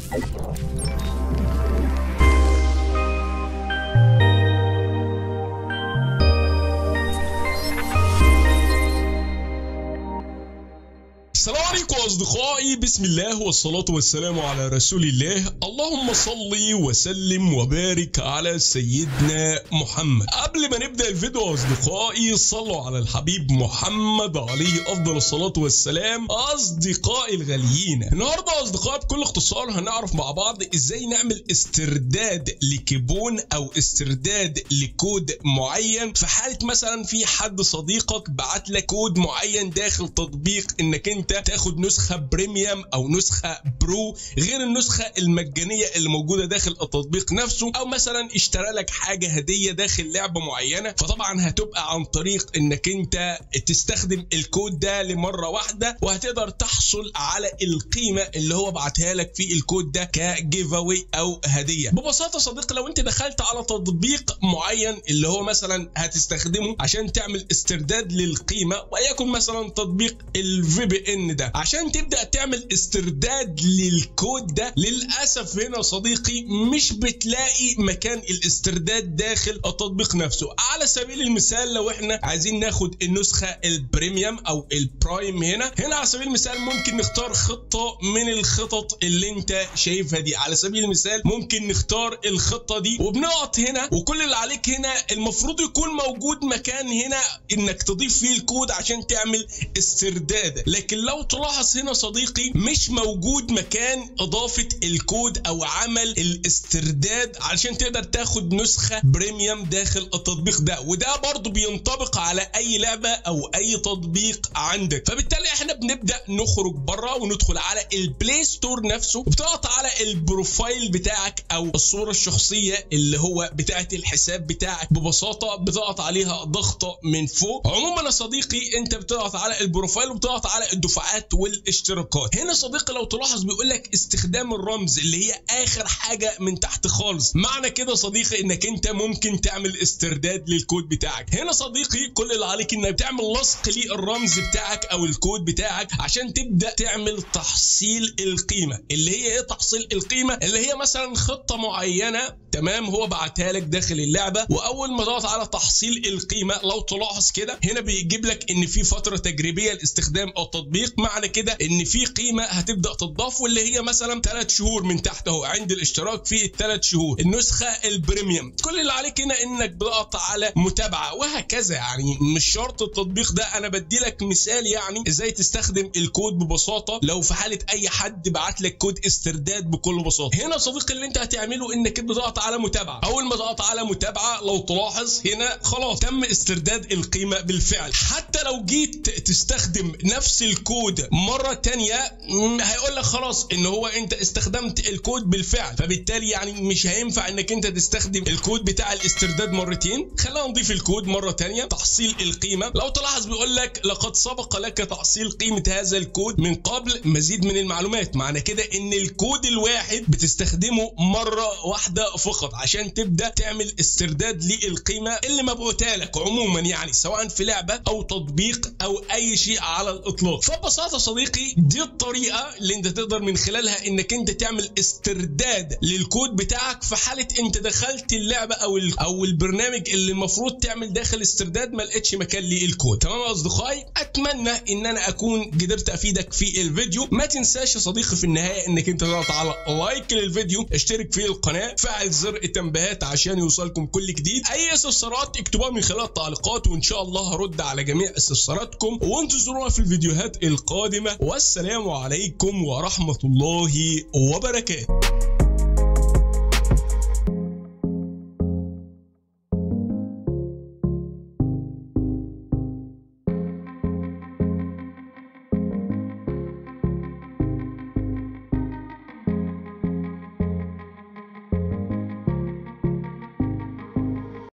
السلام عليكم اصدقائي بسم الله والصلاه والسلام على رسول الله اللهم صل وسلم وبارك على سيدنا محمد قبل ما نبدا الفيديو اصدقائي صلوا على الحبيب محمد عليه افضل الصلاه والسلام اصدقائي الغاليين النهارده اصدقائي بكل اختصار هنعرف مع بعض ازاي نعمل استرداد لكيبون او استرداد لكود معين في حاله مثلا في حد صديقك بعت لك كود معين داخل تطبيق انك انت تاخد نسخه بريميوم او نسخه برو غير النسخه المجانيه اللي موجوده داخل التطبيق نفسه او مثلا اشترى لك حاجه هديه داخل لعبه معينه فطبعا هتبقى عن طريق انك انت تستخدم الكود ده لمره واحده وهتقدر تحصل على القيمه اللي هو بعتها لك في الكود ده كجيف اواي او هديه ببساطه صديقي لو انت دخلت على تطبيق معين اللي هو مثلا هتستخدمه عشان تعمل استرداد للقيمه وليكن مثلا تطبيق الفي بي ان ده عشان تبدا تعمل استرداد للكود ده للاسف هنا صديقي مش بتلاقي مكان الاسترداد داخل التطبيق نفسه على سبيل المثال لو احنا عايزين ناخد النسخه البريميوم او البرايم هنا هنا على سبيل المثال ممكن نختار خطه من الخطط اللي انت شايفها دي على سبيل المثال ممكن نختار الخطه دي وبنقط هنا وكل اللي عليك هنا المفروض يكون موجود مكان هنا انك تضيف فيه الكود عشان تعمل استرداد لكن لو تلاحظ هنا صديقي مش موجود مكان اضافه الكود او عمل الاسترداد علشان تقدر تاخد نسخه بريميوم داخل التطبيق ده وده برضو بينطبق على اي لعبه او اي تطبيق عندك فبالتالي احنا بنبدا نخرج بره وندخل على البلاي ستور نفسه وبتضغط على البروفايل بتاعك او الصوره الشخصيه اللي هو بتاعه الحساب بتاعك ببساطه بتضغط عليها ضغطه من فوق عموما يا صديقي انت بتضغط على البروفايل وبتضغط على الدفعات والاشتراكات هنا صديقي لو تلاحظ بيقول لك استخدام الرمز اللي هي اخر حاجه من تحت خالص معنى كده صديقي انك انت ممكن تعمل استرداد للكود بتاعك هنا صديقي كل اللي عليك انك تعمل لصق للرمز بتاعك او الكود بتاعك عشان تبدا تعمل تحصيل القيمه اللي هي ايه تحصيل القيمه اللي هي مثلا خطه معينه تمام هو بعتها لك داخل اللعبه واول ما تضغط على تحصيل القيمه لو تلاحظ كده هنا بيجيب لك ان في فتره تجريبيه لاستخدام التطبيق معنى كده ان في قيمه هتبدا تضاف واللي هي مثلا 3 شهور من تحت اهو عند الاشتراك في الثلاث شهور النسخه البريميوم كل اللي عليك هنا انك بتضغط على متابعه وهكذا يعني مش شرط التطبيق ده انا بدي لك مثال يعني ازاي تستخدم الكود ببساطه لو في حاله اي حد بعت لك كود استرداد بكل بساطه هنا صديقي اللي انت هتعمله انك بتضغط على متابعه اول ما تضغط على متابعه لو تلاحظ هنا خلاص تم استرداد القيمه بالفعل حتى لو جيت تستخدم نفس الكود مره تانية هيقول لك خلاص ان هو انت استخدمت الكود بالفعل فبالتالي يعني مش هينفع انك انت تستخدم الكود بتاع الاسترداد مرتين خلينا نضيف الكود مره تانية تحصيل القيمه لو تلاحظ بيقول لك لقد سبق لك تحصيل قيمه هذا الكود من قبل مزيد من المعلومات معنى كده ان الكود الواحد بتستخدمه مره واحده فقط عشان تبدا تعمل استرداد للقيمه اللي مبعوثه لك عموما يعني سواء في لعبه او تطبيق او اي شيء على الاطلاق فببساطه صديقي دي الطريقه اللي انت تقدر من خلالها انك انت تعمل استرداد للكود بتاعك في حاله انت دخلت اللعبه او او البرنامج اللي المفروض تعمل داخل استرداد ما لقيتش مكان للكود تمام يا اصدقائي اتمنى ان انا اكون قدرت افيدك في الفيديو ما تنساش يا صديقي في النهايه انك انت تضغط على لايك للفيديو اشترك في القناه فعل زر التنبيهات عشان يوصلكم كل جديد اي استفسارات اكتبوها من خلال التعليقات وان شاء الله هرد على جميع استفساراتكم وانتظرونا في الفيديوهات القادمه والسلام عليكم ورحمه الله وبركاته